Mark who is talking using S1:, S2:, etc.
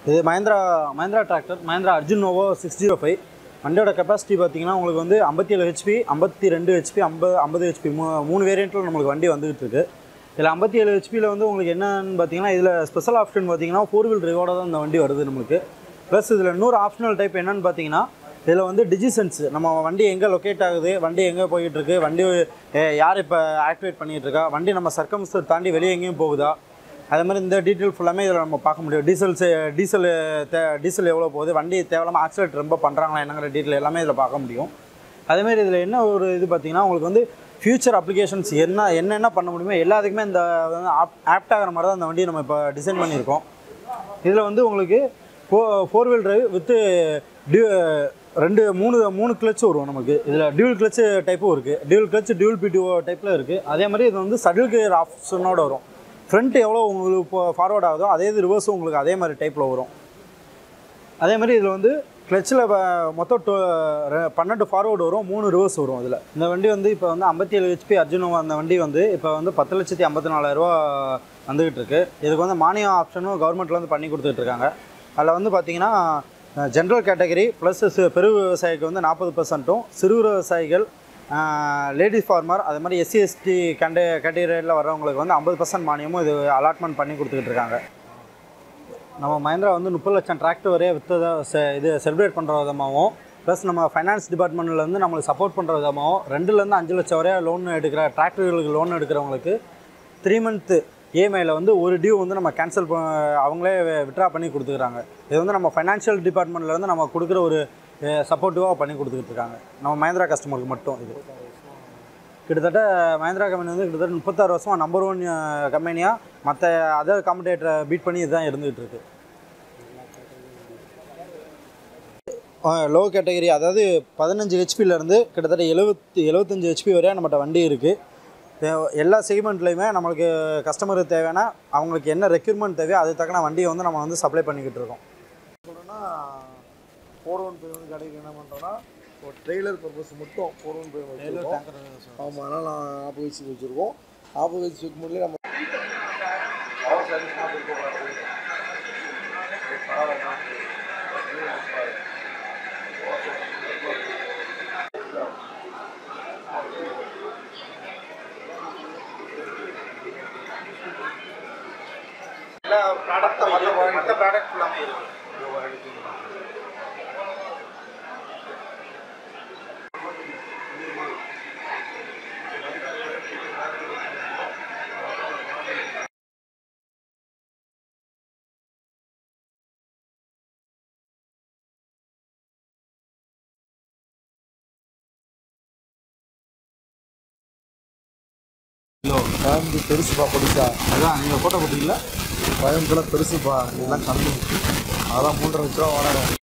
S1: இது Mahindra Mahindra tractor Mahindra Arjun Novo six zero five வண்டியோட capacity பார்த்தீங்கன்னா உங்களுக்கு வந்து ஐம்பத்தி ஏழு ஹெச்பி ஐம்பத்தி ரெண்டு ஹெச்பி ஐம்பது ஐம்பது ஹெச்பி மூ மூணு வேரியண்ட்டில் நம்மளுக்கு வண்டி வந்துகிட்டு இருக்கு இதில் ஐம்பத்தி ஏழு ஹெச்பியில் வந்து உங்களுக்கு என்னன்னு பார்த்தீங்கன்னா இதில் ஸ்பெஷல் ஆப்ஷன் பார்த்தீங்கன்னா ஃபோர் வீல் டிரைவோட தான் இந்த வண்டி வருது நம்மளுக்கு ப்ளஸ் இதில் இன்னொரு ஆப்ஷனல் டைப் என்னன்னு பார்த்தீங்கன்னா இதில் வந்து டிஜிசன்ஸ் நம்ம வண்டி எங்கே லொக்கேட் ஆகுது வண்டி எங்கே போயிட்டு இருக்கு வண்டி அஹ், யார் இப்போ ஆக்டிவேட் பண்ணிட்டு இருக்கா வண்டி நம்ம சர்க்கம்ஸ் தாண்டி வெளியே எங்கேயும் போகுதா அதே மாதிரி இந்த டீட்டெயில் ஃபுல்லாமே இதில் நம்ம பார்க்க முடியும் டீசல் டீசல் தே டீசல் எவ்வளோ போகுது வண்டி தேவையில்லாமல் ஆக்சிலேட் ரொம்ப பண்ணுறாங்களா என்னங்கிற டீட்டெயில் எல்லாமே இதில் பார்க்க முடியும் அதேமாரி இதில் என்ன ஒரு இது பார்த்தீங்கன்னா உங்களுக்கு வந்து ஃபியூச்சர் அப்ளிகேஷன்ஸ் என்ன என்னென்ன பண்ண முடியுமோ எல்லாத்துக்குமே இந்த ஆப்ட் ஆகிற மாதிரி தான் இந்த வண்டியை நம்ம இப்போ டிசைன் பண்ணியிருக்கோம் இதில் வந்து உங்களுக்கு ஃபோ ஃபோர் வீல் டிரைவ் வித்து டியூ ரெண்டு மூணு மூணு கிளச் வரும் நமக்கு இதில் டியூல் கிளச் டைப்பும் இருக்குது டியூல் கிளச் டியூல் பிடிஓ டைப்பில் இருக்குது அதே மாதிரி இது வந்து சடில் கியர் ஆப்ஷனோட வரும் ஃப்ரண்ட் எவ்வளோ உங்களுக்கு இப்போ ஃபார்வர்ட் ஆகுதோ அதே இது ரிவர்ஸும் உங்களுக்கு அதே மாதிரி டைப்பில் வரும் அதே மாதிரி இதில் வந்து கிளச்சில் மொத்தம் டொ- ரெ- பன்னெண்டு ஃபார்வர்டு வரும் மூணு ரிவர்ஸ் வரும் இதில் இந்த வண்டி வந்து இப்போ வந்து ஐம்பத்தி ஏழு ஹெச்பி அர்ஜுனோவா அந்த வண்டி வந்து இப்போ வந்து பத்து லட்சத்தி ஐம்பத்தி நாலாயிரரூவா வந்துகிட்டு இருக்கு இதுக்கு வந்து மானியம் ஆப்ஷனும் கவர்மெண்ட்ல வந்து பண்ணி கொடுத்துட்டு இருக்காங்க அதில் வந்து பார்த்தீங்கன்னா ஜென்ரல் கேட்டகரி ப்ளஸ் பெரு விவசாயிக்கு வந்து நாற்பது பர்சன்ட்டும் சிறு விவசாயிகள் லேடிஸ் ஃபார்மர் அதே மாதிரி எஸ்சி எஸ்டி கேண்ட கேட்டகரியில் வர்றவங்களுக்கு வந்து ஐம்பது பர்சன்ட் மானியமும் இது அலாட்மெண்ட் பண்ணி கொடுத்துக்கிட்டு இருக்காங்க நம்ம மஹேந்திரா வந்து முப்பது லட்சம் டிராக்டர் வரைய விற்றதை இது செலிப்ரேட் பண்ணுற விதமாகவும் ப்ளஸ் நம்ம ஃபைனான்ஸ் டிபார்ட்மெண்ட்லேருந்து நம்மளுக்கு சப்போர்ட் பண்ணுற விதமாகவும் ரெண்டுலேருந்து அஞ்சு லட்சம் வரைய லோன் எடுக்கிற டிராக்டர்களுக்கு லோன் எடுக்கிறவங்களுக்கு த்ரீ மந்த்து இஎம்ஐயில் வந்து ஒரு டியூ வந்து நம்ம கேன்சல் அவங்களே விட்ரா பண்ணி கொடுத்துக்கிறாங்க இது வந்து நம்ம ஃபைனான்ஷியல் டிபார்ட்மெண்ட்லேருந்து நம்ம கொடுக்குற ஒரு சப்போர்ட்டிவாக பண்ணி கொடுத்துக்கிட்டு இருக்காங்க நம்ம மஹேந்திரா கஸ்டமருக்கு மட்டும் இது கிட்டத்தட்ட மஹேந்திரா கம்பெனி வந்து கிட்டத்தட்ட முப்பத்தாறு வருஷமாக நம்பர் ஒன் கம்பெனியாக மற்ற அதர் காம்படேட்டரை பீட் பண்ணி இதுதான் இருந்துகிட்டு இருக்கு லோ கேட்டகரி அதாவது பதினஞ்சு ஹெச்பிலேருந்து கிட்டத்தட்ட எழுபத்தி எழுபத்தஞ்சு ஹெச்பி வரையா நம்மகிட்ட வண்டி இருக்குது எல்லா செக்மெண்ட்லேயுமே நம்மளுக்கு கஸ்டமருக்கு தேவையான அவங்களுக்கு என்ன ரெக்யூர்மெண்ட் தேவையோ அது தக்கன வண்டியை வந்து நம்ம வந்து சப்ளை பண்ணிக்கிட்டு இருக்கோம்
S2: சொல்கிறேன்னா ஃபோர் ஒன் ஃபைவ் வந்து கடைக்கு என்ன பண்ணுறோன்னா ஒரு ட்ரெய்லர் பர்பஸ் மட்டும் ஃபோர் ஒன் ஃபைவ் வச்சுருக்கோம் ஆமாம் அதனால் நான் நாற்பது வயசு வச்சுருக்கோம் நாற்பது வயசு செக்மெண்ட்லேயே நம்ம
S1: எல்லா ப்ராடக்ட் மற்ற ப்ராடக்ட் ஃபுல்லாமே இருக்குது
S2: ஃபேமிலி பெருசுப்பா பெருசா
S1: அதான் நீங்கள் ஃபோட்டோ போட்டீங்களா
S2: கோயம்புத்தூர்ல பெருசுப்பா இதெல்லாம் கம்மி அதெல்லாம் மூன்றரை லட்ச ரூபா வாடகை